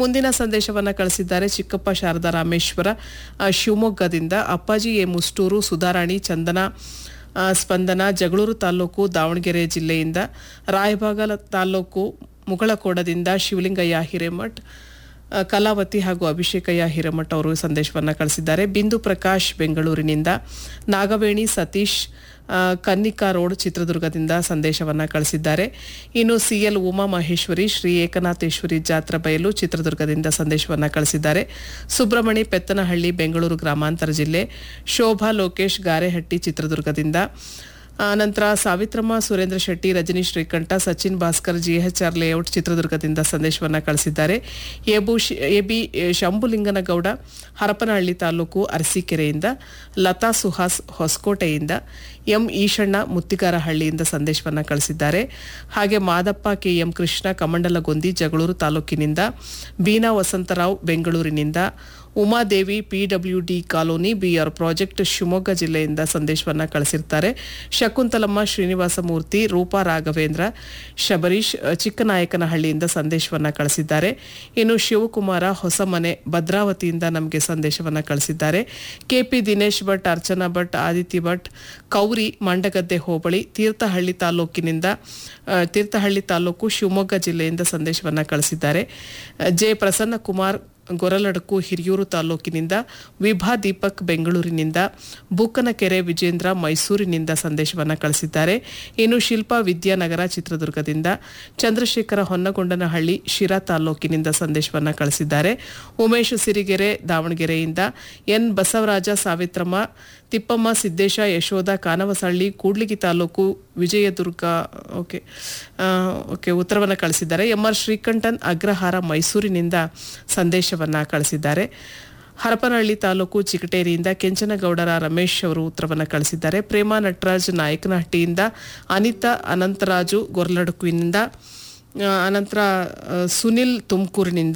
ಮುಂದಿನ ಸಂದೇಶವನ್ನ ಕಳಿಸಿದ್ದಾರೆ ಚಿಕ್ಕಪ್ಪ ಶಾರದಾ ರಾಮೇಶ್ವರ ಆ, ಶಿವಮೊಗ್ಗದಿಂದ ಅಪ್ಪಾಜಿ ಎ ಮುಷ್ಟೂರು ಸುಧಾರಾಣಿ ಚಂದನ ಆ, ಸ್ಪಂದನ ಜಗಳೂರು ತಾಲೂಕು ದಾವಣಗೆರೆ ಜಿಲ್ಲೆಯಿಂದ ರಾಯಬಾಗಲ ತಾಲೂಕು ಮುಗಳಕೋಡದಿಂದ ಶಿವಲಿಂಗಯ್ಯ ಹಿರೇಮಠ್ ಆ, ಕಲಾವತಿ ಹಾಗೂ ಅಭಿಷೇಕಯ್ಯ ಹಿರೇಮಠ್ ಅವರು ಸಂದೇಶವನ್ನು ಕಳಿಸಿದ್ದಾರೆ ಬಿಂದು ಪ್ರಕಾಶ್ ಬೆಂಗಳೂರಿನಿಂದ ನಾಗವೇಣಿ ಸತೀಶ್ ಆ, ಕನ್ನಿಕಾ ರೋಡ್ ಚಿತ್ರದುರ್ಗದಿಂದ ಸಂದೇಶವನ್ನು ಕಳಿಸಿದ್ದಾರೆ ಇನ್ನು ಸಿಎಲ್ ಉಮಾ ಮಹೇಶ್ವರಿ ಶ್ರೀ ಏಕನಾಥೇಶ್ವರಿ ಜಾತ್ರಾ ಬಯಲು ಚಿತ್ರದುರ್ಗದಿಂದ ಸಂದೇಶವನ್ನು ಕಳಿಸಿದ್ದಾರೆ ಸುಬ್ರಹ್ಮಣಿ ಪೆತ್ತನಹಳ್ಳಿ ಬೆಂಗಳೂರು ಗ್ರಾಮಾಂತರ ಜಿಲ್ಲೆ ಶೋಭಾ ಲೋಕೇಶ್ ಗಾರೆಹಟ್ಟಿ ಚಿತ್ರದುರ್ಗದಿಂದ ಆ, ನಂತರ ಸಾವಿತ್ರಮ್ಮ ಸುರೇಂದ್ರ ಶೆಟ್ಟಿ ರಜನಿ ಶ್ರೀಕಂಠ ಸಚಿನ್ ಭಾಸ್ಕರ್ ಜಿಎಚ್ಆರ್ ಲೇಔಟ್ ಚಿತ್ರದುರ್ಗದಿಂದ ಸಂದೇಶವನ್ನು ಕಳಿಸಿದ್ದಾರೆ ಎಬು ಶ್- ಎಬಿ ಶಂಭುಲಿಂಗನಗೌಡ ಹರಪನಹಳ್ಳಿ ತಾಲೂಕು ಅರಸೀಕೆರೆಯಿಂದ ಲತಾ ಸುಹಾಸ್ ಹೊಸಕೋಟೆಯಿಂದ ಎಂ ಈಶಣ್ಣ ಮುತ್ತಿಗಾರಹಳ್ಳಿಯಿಂದ ಸಂದೇಶವನ್ನು ಕಳಿಸಿದ್ದಾರೆ ಹಾಗೆ ಮಾದಪ್ಪ ಕೆ ಎಂ ಕೃಷ್ಣ ಕಮಂಡಲಗೊಂದಿ ಜಗಳೂರು ತಾಲೂಕಿನಿಂದ ಬೀನಾ ವಸಂತರಾವ್ ಬೆಂಗಳೂರಿನಿಂದ Umadevi PWD colony BR project Shivamogga ಜಿಲ್ಲೆಯಿಂದ ಸಂದೇಶವನ್ನು ಕಳಿಸಿರ್ತಾರೆ ಶಕುಂತಲಮ್ಮ ಶ್ರೀನಿವಾಸ ಮೂರ್ತಿ ರೂಪಾ ರಾಘವೇಂದ್ರ ಶಬರೀಶ್ ಅ, ಚಿಕ್ಕನಾಯಕನಹಳ್ಳಿಯಿಂದ ಸಂದೇಶವನ್ನು ಕಳಿಸಿದ್ದಾರೆ ಇನ್ನು ಶಿವಕುಮಾರ ಹೊಸಮನೆ ಭದ್ರಾವತಿಯಿಂದ ನಮಗೆ ಸಂದೇಶವನ್ನು ಕಳಿಸಿದ್ದಾರೆ ಕೆಪಿ ದಿನೇಶ್ ಭಟ್ ಅರ್ಚನಾ ಭಟ್ ಆದಿತ್ಯ ಭಟ್ ಕೌರಿ ಮಂಡಗದ್ದೆ ಹೋಬಳಿ ತೀರ್ಥಹಳ್ಳಿ ತಾಲೂಕಿನಿಂದ ಆ, ತೀರ್ಥಹಳ್ಳಿ ತಾಲೂಕು ಶಿವಮೊಗ್ಗ ಜಿಲ್ಲೆಯಿಂದ ಸಂದೇಶವನ್ನು ಕಳಿಸಿದ್ದಾರೆ ಆ, ಜೆ ಪ್ರಸನ್ನ ಕುಮಾರ್ ಗೊರಲಡಕು ಹಿರಿಯೂರು ತಾಲೂಕಿನಿಂದ ವಿಭಾ ದೀಪಕ್ ಬೆಂಗಳೂರಿನಿಂದ ಬೂಕನಕೆರೆ ವಿಜೇಂದ್ರ ಮೈಸೂರಿನಿಂದ ಸಂದೇಶವನ್ನು ಕಳಿಸಿದ್ದಾರೆ ಇನ್ನು ಶಿಲ್ಪಾ ವಿದ್ಯಾನಗರ ಚಿತ್ರದುರ್ಗದಿಂದ ಚಂದ್ರಶೇಖರ ಹೊನ್ನಗೊಂಡನಹಳ್ಳಿ ಶಿರಾ ತಾಲೂಕಿನಿಂದ ಸಂದೇಶವನ್ನು ಕಳಿಸಿದ್ದಾರೆ ಉಮೇಶ್ ಸಿರಿಗೆರೆ ದಾವಣಗೆರೆಯಿಂದ ಎನ್ ಬಸವರಾಜ ಸಾವಿತ್ರಮ್ಮ ತಿಪ್ಪಮ್ಮ ಸಿದ್ದೇಶ ಯಶೋಧ ಕಾನವಸಳ್ಳಿ ಕೂಡ್ಲಿಗಿ ತಾಲೂಕು ವಿಜಯದುರ್ಗ ಓಕೆ ಆ, ಓಕೆ ಉತ್ತರವನ್ನು ಕಳಿಸಿದ್ದಾರೆ ಎಂ ಆರ್ ಶ್ರೀಕಂಠನ್ ಅಗ್ರಹಾರ ಮೈಸೂರಿನಿಂದ ಸಂದೇಶವನ್ನು ಕಳಿಸಿದ್ದಾರೆ ಹರಪನಹಳ್ಳಿ ತಾಲೂಕು ಚಿಕಟೇರಿಯಿಂದ ಕೆಂಚನಗೌಡರ ರಮೇಶ್ ಅವರು ಉತ್ತರವನ್ನು ಕಳಿಸಿದ್ದಾರೆ ಪ್ರೇಮಾ ನಟರಾಜ್ ನಾಯಕನಹಟ್ಟಿಯಿಂದ ಅನಿತಾ ಅನಂತರಾಜು ಗೊರ್ಲಡುಕುವಿನಿಂದ ಆ, ಅನಂತರ ಆ, ಸುನಿಲ್ ತುಮಕೂರಿನಿಂದ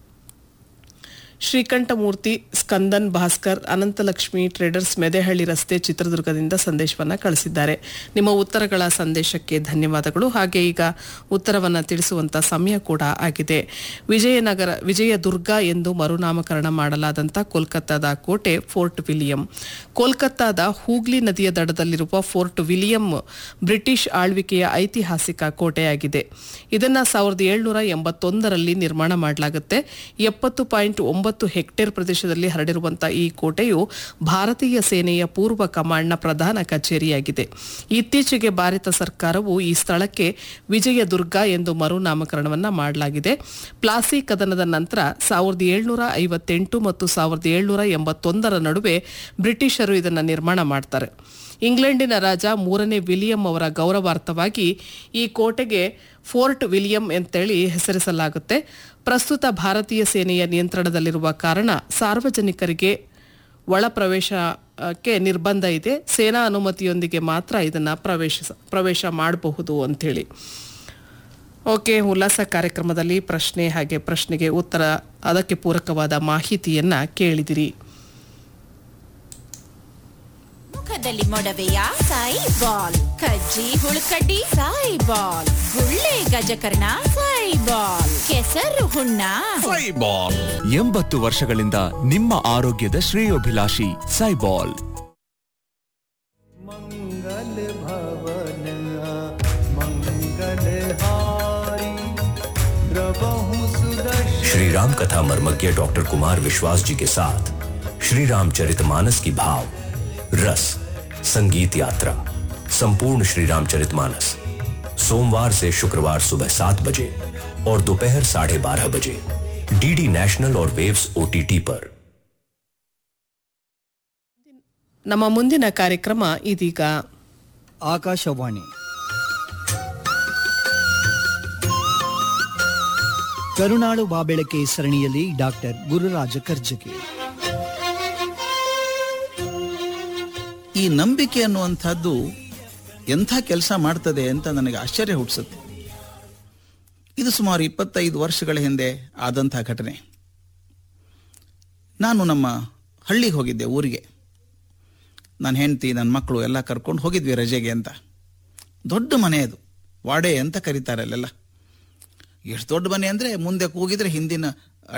ಶ್ರೀಕಂಠಮೂರ್ತಿ ಸ್ಕಂದನ್ ಭಾಸ್ಕರ್ ಅನಂತಲಕ್ಷ್ಮಿ ಟ್ರೇಡರ್ಸ್ ಮೆದೆಹಳ್ಳಿ ರಸ್ತೆ ಚಿತ್ರದುರ್ಗದಿಂದ ಸಂದೇಶವನ್ನು ಕಳಿಸಿದ್ದಾರೆ ನಿಮ್ಮ ಉತ್ತರಗಳ ಸಂದೇಶಕ್ಕೆ ಧನ್ಯವಾದಗಳು ಹಾಗೆ ಈಗ ಉತ್ತರವನ್ನು ತಿಳಿಸುವಂತ ಸಮಯ ಕೂಡ ಆಗಿದೆ ವಿಜಯನಗರ ವಿಜಯದುರ್ಗ ಎಂದು ಮರುನಾಮಕರಣ ಮಾಡಲಾದಂಥ ಕೋಲ್ಕತ್ತಾದ ಕೋಟೆ ಫೋರ್ಟ್ ವಿಲಿಯಂ ಕೋಲ್ಕತ್ತಾದ ಹೂಗ್ಲಿ ನದಿಯ ದಡದಲ್ಲಿರುವ ಫೋರ್ಟ್ ವಿಲಿಯಂ ಬ್ರಿಟಿಷ್ ಆಳ್ವಿಕೆಯ ಐತಿಹಾಸಿಕ ಕೋಟೆಯಾಗಿದೆ ಇದನ್ನ ಸಾವಿರದ ಏಳ್ನೂರ ಎಂಬತ್ತೊಂದರಲ್ಲಿ ನಿರ್ಮಾಣ ಮಾಡಲಾಗುತ್ತೆ ಎಪ್ಪತ್ತು ಪಾಯಿಂಟ್ ಒಂಬತ್ತು ಹೆಕ್ಟೇರ್ ಪ್ರದೇಶದಲ್ಲಿ ಹರಡಿರುವಂತಹ ಈ ಕೋಟೆಯು ಭಾರತೀಯ ಸೇನೆಯ ಪೂರ್ವ ಕಮಾಂಡ್ನ ಪ್ರಧಾನ ಕಚೇರಿಯಾಗಿದೆ ಇತ್ತೀಚೆಗೆ ಭಾರತ ಸರ್ಕಾರವು ಈ ಸ್ಥಳಕ್ಕೆ ವಿಜಯದುರ್ಗ ಎಂದು ಮರುನಾಮಕರಣವನ್ನ ಮಾಡಲಾಗಿದೆ ಪ್ಲಾಸಿ ಕದನದ ನಂತರ ಸಾವಿರದ ಏಳ್ನೂರ ಐವತ್ತೆಂಟು ಮತ್ತು ಸಾವಿರದ ಏಳ್ನೂರ ಎಂಬತ್ತೊಂದರ ನಡುವೆ ಬ್ರಿಟಿಷರು ಇದನ್ನು ನಿರ್ಮಾಣ ಮಾಡ್ತಾರೆ ಇಂಗ್ಲೆಂಡಿನ ರಾಜ ಮೂರನೇ ವಿಲಿಯಂ ಅವರ ಗೌರವಾರ್ಥವಾಗಿ ಈ ಕೋಟೆಗೆ ಫೋರ್ಟ್ ವಿಲಿಯಂ ಅಂತೇಳಿ ಹೆಸರಿಸಲಾಗುತ್ತೆ ಪ್ರಸ್ತುತ ಭಾರತೀಯ ಸೇನೆಯ ನಿಯಂತ್ರಣದಲ್ಲಿರುವ ಕಾರಣ ಸಾರ್ವಜನಿಕರಿಗೆ ಒಳ ಪ್ರವೇಶಕ್ಕೆ ನಿರ್ಬಂಧ ಇದೆ ಸೇನಾ ಅನುಮತಿಯೊಂದಿಗೆ ಮಾತ್ರ ಇದನ್ನು ಪ್ರವೇಶ ಪ್ರವೇಶ ಮಾಡಬಹುದು ಅಂಥೇಳಿ ಓಕೆ ಉಲ್ಲಾಸ ಕಾರ್ಯಕ್ರಮದಲ್ಲಿ ಪ್ರಶ್ನೆ ಹಾಗೆ ಪ್ರಶ್ನೆಗೆ ಉತ್ತರ ಅದಕ್ಕೆ ಪೂರಕವಾದ ಮಾಹಿತಿಯನ್ನ ಕೇಳಿದಿರಿ ಮುಖದಲ್ಲಿ ಮೊಡವೆಯ ಸಾಯಿ ಬಾಲ್ ಕಜ್ಜಿ ಹುಳುಕಡ್ಡಿ ಸಾಯಿ ಬಾಲ್ ಗುಳ್ಳೆ ಗಜಕರ್ಣ ಸಾಯಿ ಬಾಲ್ ಕೆಸರು ಹುಣ್ಣ ಸೈಬಾಲ್ ಎಂಬತ್ತು ವರ್ಷಗಳಿಂದ ನಿಮ್ಮ ಆರೋಗ್ಯದ ಶ್ರೇಯೋಭಿಲಾಷಿ ಸೈಬಾಲ್ मंगल भवन मंगलहारी द्रवहु सुदर्शन श्री राम कथा मर्मज्ञ डॉक्टर कुमार विश्वास जी के साथ श्री रामचरितमानस की भाव रस संगीत यात्रा संपूर्ण श्री रामचरितमानस सोमवार से शुक्रवार सुबह सात बजे और दोपहर साढ़े बारह बजे डीडी नेशनल और वेव्स ओटीटी पर ನಮ್ಮ ಮುಂದಿನ ಕಾರ್ಯಕ್ರಮ ಇದೀಗ ಆಕಾಶವಾಣಿ ಕರುಣಾಳು ಬಾಬೆಳಕೆ ಸರಣಿಯಲ್ಲಿ ಡಾಕ್ಟರ್ ಗುರುರಾಜ ಕರ್ಜಗಿ ಈ ನಂಬಿಕೆ ಅನ್ನುವಂಥದ್ದು ಎಂಥ ಕೆಲಸ ಮಾಡ್ತದೆ ಅಂತ ನನಗೆ ಆಶ್ಚರ್ಯ ಹುಟ್ಟಿಸುತ್ತೆ ಇದು ಸುಮಾರು ಇಪ್ಪತ್ತೈದು ವರ್ಷಗಳ ಹಿಂದೆ ಆದಂಥ ಘಟನೆ ನಾನು ನಮ್ಮ ಹಳ್ಳಿಗೆ ಹೋಗಿದ್ದೆ ಊರಿಗೆ ನನ್ನ ಹೆಂಡತಿ ನನ್ನ ಮಕ್ಕಳು ಎಲ್ಲ ಕರ್ಕೊಂಡು ಹೋಗಿದ್ವಿ ರಜೆಗೆ ಅಂತ ದೊಡ್ಡ ಮನೆ ಅದು ವಾಡೆ ಅಂತ ಕರೀತಾರೆ ಅಲ್ಲೆಲ್ಲ ಎಷ್ಟು ದೊಡ್ಡ ಮನೆ ಅಂದರೆ ಮುಂದೆ ಕೂಗಿದ್ರೆ ಹಿಂದಿನ